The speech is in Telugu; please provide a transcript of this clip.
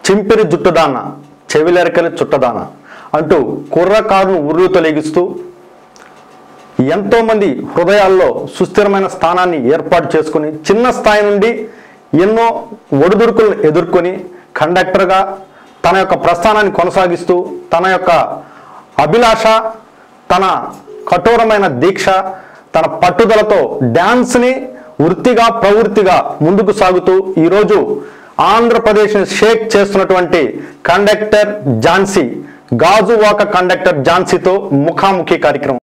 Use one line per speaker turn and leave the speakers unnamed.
చింపిరి జుట్టుదాన చెవిలెరకలి చుట్టదాన అంటూ కుర్రకారును ఉర్రు తొలగిస్తూ ఎంతోమంది హృదయాల్లో సుస్థిరమైన స్థానాన్ని ఏర్పాటు చేసుకుని చిన్న స్థాయి నుండి ఎన్నో ఒడిదుడుకులను ఎదుర్కొని కండక్టర్గా తన యొక్క ప్రస్థానాన్ని కొనసాగిస్తూ తన యొక్క అభిలాష తన కఠోరమైన దీక్ష తన పట్టుదలతో డ్యాన్స్ని వృత్తిగా ప్రవృత్తిగా ముందుకు సాగుతూ ఈరోజు ఆంధ్రప్రదేశ్ని షేక్ చేస్తున్నటువంటి కండక్టర్ ఝాన్సీ గాజువాక కండక్టర్ ఝాన్సీతో ముఖాముఖి కార్యక్రమం